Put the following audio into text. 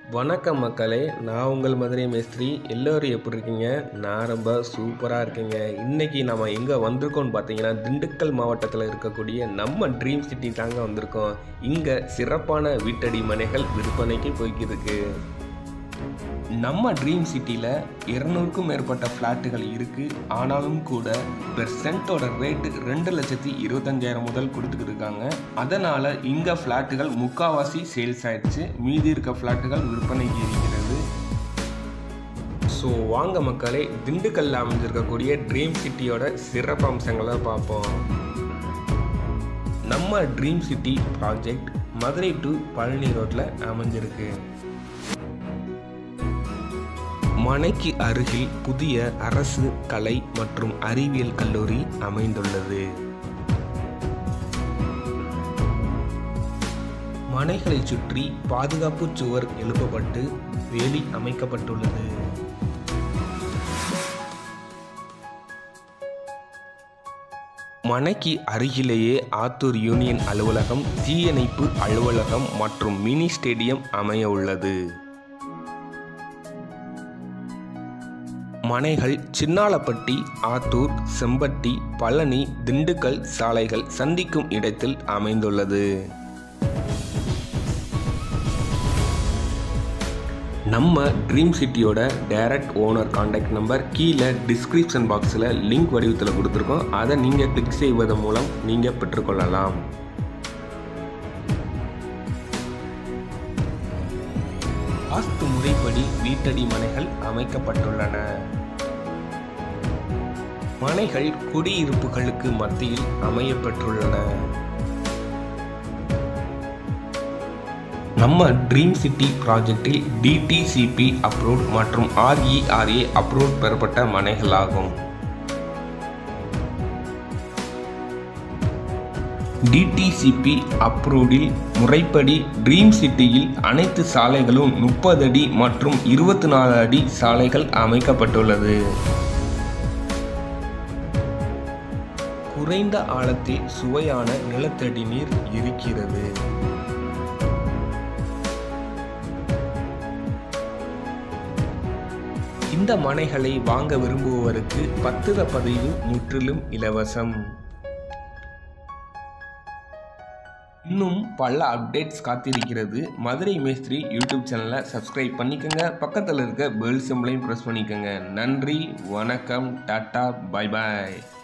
வணக்கம் மக்களே நான் உங்கள் மதுரை மேஸ்திரி எல்லோரும் எப்படி இருக்கீங்க நான் ரொம்ப சூப்பராக இருக்கேங்க இன்னைக்கு நம்ம எங்கே வந்திருக்கோம்னு பார்த்தீங்கன்னா திண்டுக்கல் மாவட்டத்தில் இருக்கக்கூடிய நம்ம ட்ரீம் சிட்டி தாங்க வந்திருக்கோம் இங்கே சிறப்பான வீட்டடி மனைகள் விற்பனைக்கு போய்க்கிருக்கு நம்ம ட்ரீம் சிட்டியில் இருநூறுக்கும் மேற்பட்ட ஃப்ளாட்டுகள் இருக்குது ஆனாலும் கூட பெர் சென்ட்டோட ரேட்டு ரெண்டு லட்சத்தி இருபத்தஞ்சாயிரம் முதல் கொடுத்துக்கிட்டு இருக்காங்க அதனால் இங்கே ஃப்ளாட்டுகள் முக்காவாசி சேல்ஸ் ஆயிடுச்சு மீதி இருக்க ஃப்ளாட்டுகள் விற்பனைக்கு இருக்கிறது ஸோ வாங்க மக்களே திண்டுக்கல்ல அமைஞ்சிருக்கக்கூடிய ட்ரீம் சிட்டியோட சிறப்பு அம்சங்களை பார்ப்போம் நம்ம dream city project Madurai to Palani ரோட்டில் அமைஞ்சிருக்கு மனைக்கு அருகில் புதிய அரசு கலை மற்றும் அறிவியல் கல்லூரி அமைந்துள்ளது மனைகளை சுற்றி பாதுகாப்பு சுவர் எழுப்பப்பட்டு வேலி அமைக்கப்பட்டுள்ளது மனைக்கு அருகிலேயே ஆத்தூர் யூனியன் அலுவலகம் தீயணைப்பு அலுவலகம் மற்றும் மினி ஸ்டேடியம் அமைய உள்ளது மனைகள் சின்னாலப்பட்டி ஆத்தூர் செம்பட்டி பழனி திண்டுக்கல் சாலைகள் சந்திக்கும் இடத்தில் அமைந்துள்ளது நம்ம ட்ரீம் சிட்டியோட டைரக்ட் ஓனர் காண்டாக்ட் நம்பர் கீழே டிஸ்கிரிப்ஷன் பாக்ஸில் லிங்க் வடிவத்தில் கொடுத்துருக்கோம் அதை நீங்கள் கிளிக் செய்வதன் மூலம் நீங்கள் பெற்றுக்கொள்ளலாம் வாஸ்து முறைப்படி வீட்டடி மனைகள் அமைக்கப்பட்டுள்ளன மனைகள் குடியிருப்புகளுக்கு மத்தியில் அமையப்பெற்றுள்ளன நம்ம ட்ரீம் சிட்டி ப்ராஜெக்டில் டிடிசிபி அப்ரூவ் மற்றும் ஆர்இஆர்ஏ அப்ரூவ் பெறப்பட்ட மனைகளாகும் டிடிசிபி அப்ரூவ்டில் முறைப்படி ட்ரீம் சிட்டியில் அனைத்து சாலைகளும் முப்பது அடி மற்றும் இருபத்தி நாலு அடி சாலைகள் அமைக்கப்பட்டுள்ளது குறைந்த ஆழத்தில் சுவையான நிலத்தடி நீர் இருக்கிறது இந்த மனைகளை வாங்க விரும்புபவருக்கு பத்திர பதிவு முற்றிலும் இலவசம் இன்னும் பல அப்டேட்ஸ் காத்திருக்கிறது மதுரை மேஸ்திரி யூடியூப் சேனலை சப்ஸ்கிரைப் பண்ணிக்கோங்க பக்கத்தில் இருக்க பெல் சிம்பிளையும் ப்ரெஸ் பண்ணிக்கோங்க நன்றி வணக்கம் டாட்டா பை பாய்